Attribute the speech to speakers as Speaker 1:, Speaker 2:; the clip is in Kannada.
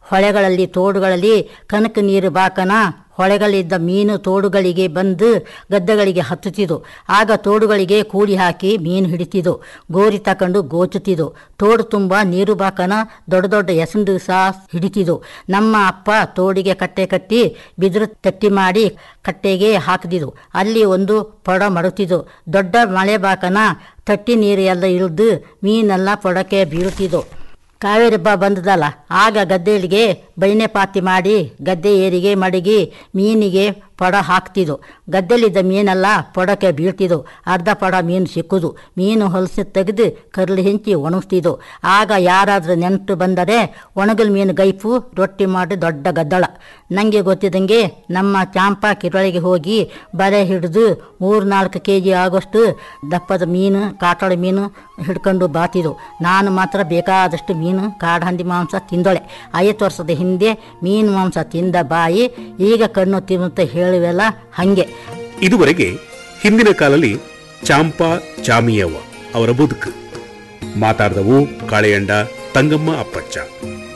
Speaker 1: ಹೊಳೆಗಳಲ್ಲಿ ತೋಡುಗಳಲ್ಲಿ ಕನಕ ನೀರು ಬಾಕನ ಹೊಳೆಗಳಿದ್ದ ಮೀನು ತೋಡುಗಳಿಗೆ ಬಂದು ಗದ್ದೆಗಳಿಗೆ ಹತ್ತುತ್ತಿದ್ದು ಆಗ ತೋಡುಗಳಿಗೆ ಕೂಡಿ ಹಾಕಿ ಮೀನು ಹಿಡಿತಿದ್ದು ಗೋರಿ ತಕೊಂಡು ಗೋಚುತ್ತಿದ್ದು ತೋಡು ತುಂಬ ನೀರು ಬಾಕನ ದೊಡ್ಡ ದೊಡ್ಡ ಎಸಂಡು ಸಹ ಹಿಡಿತಿದ್ದು ನಮ್ಮ ಅಪ್ಪ ತೋಡಿಗೆ ಕಟ್ಟೆ ಕಟ್ಟಿ ಬಿದಿರು ತಟ್ಟಿ ಮಾಡಿ ಕಟ್ಟೆಗೆ ಹಾಕಿದಿದ್ದು ಅಲ್ಲಿ ಒಂದು ಪೊಡ ಮಡುತ್ತಿದ್ದು ದೊಡ್ಡ ಮಳೆ ಬಾಕನ ತಟ್ಟಿ ನೀರು ಎಲ್ಲ ಇಳಿದು ಮೀನೆಲ್ಲ ಪೊಡಕ್ಕೆ ಬೀಳುತ್ತಿದ್ದು ಕಾವೇರಿ ಹಬ್ಬ ಬಂದದಲ್ಲ ಆಗ ಗದ್ದೆಗಳಿಗೆ ಬೈನೆ ಪಾತಿ ಮಾಡಿ ಗದ್ದೆ ಏರಿಗೆ ಮಡಗಿ ಮೀನಿಗೆ ಪಡ ಹಾಕ್ತಿದ್ದು ಗದ್ದೆಲಿದ್ದ ಮೀನೆಲ್ಲ ಪೊಡಕ್ಕೆ ಬೀಳ್ತಿದ್ದು ಅರ್ಧ ಪಡ ಮೀನು ಸಿಕ್ಕುದು ಮೀನು ಹೊಲಸು ತೆಗೆದು ಕರ್ಲಿ ಹೆಂಚಿ ಒಣಗಿಸ್ತಿದ್ದು ಆಗ ಯಾರಾದರೂ ನೆನಪು ಬಂದರೆ ಒಣಗಲ್ ಮೀನು ಗೈಪು ರೊಟ್ಟಿ ಮಾಡಿ ದೊಡ್ಡ ಗದ್ದಳ ನನಗೆ ಗೊತ್ತಿದ್ದಂಗೆ ನಮ್ಮ ಚಾಂಪಾ ಕಿರೊಳಗೆ ಹೋಗಿ ಬಲೆ ಹಿಡಿದು ಮೂರು ನಾಲ್ಕು ಕೆ ಜಿ ಆಗೋಷ್ಟು ದಪ್ಪದ ಮೀನು ಕಾಟಾಳ ಮೀನು ಹಿಡ್ಕೊಂಡು ಬಾತಿದ್ದು ನಾನು ಮಾತ್ರ ಬೇಕಾದಷ್ಟು ಮೀನು ಕಾಡಹಂದಿ ಮಾಂಸ ತಿಂದೊಳೆ ಐವತ್ತು ವರ್ಷದ ಹಿಂದೆ ಮೀನು ಮಾಂಸ ತಿಂದ ಬಾಯಿ ಈಗ ಕಣ್ಣು ತಿನ್ನುತ್ತ ಹೇಳುವೆಲ್ಲ ಹಂಗೆ
Speaker 2: ಇದುವರೆಗೆ ಹಿಂದಿನ ಕಾಲದಲ್ಲಿ ಚಾಂಪಾ ಚಾಮಿಯವ್ವ ಅವರ ಬದುಕು ಮಾತಾಡಿದವು ಕಾಳೆಯಂಡ ತಂಗಮ್ಮ ಅಪ್ಪಚ್ಚ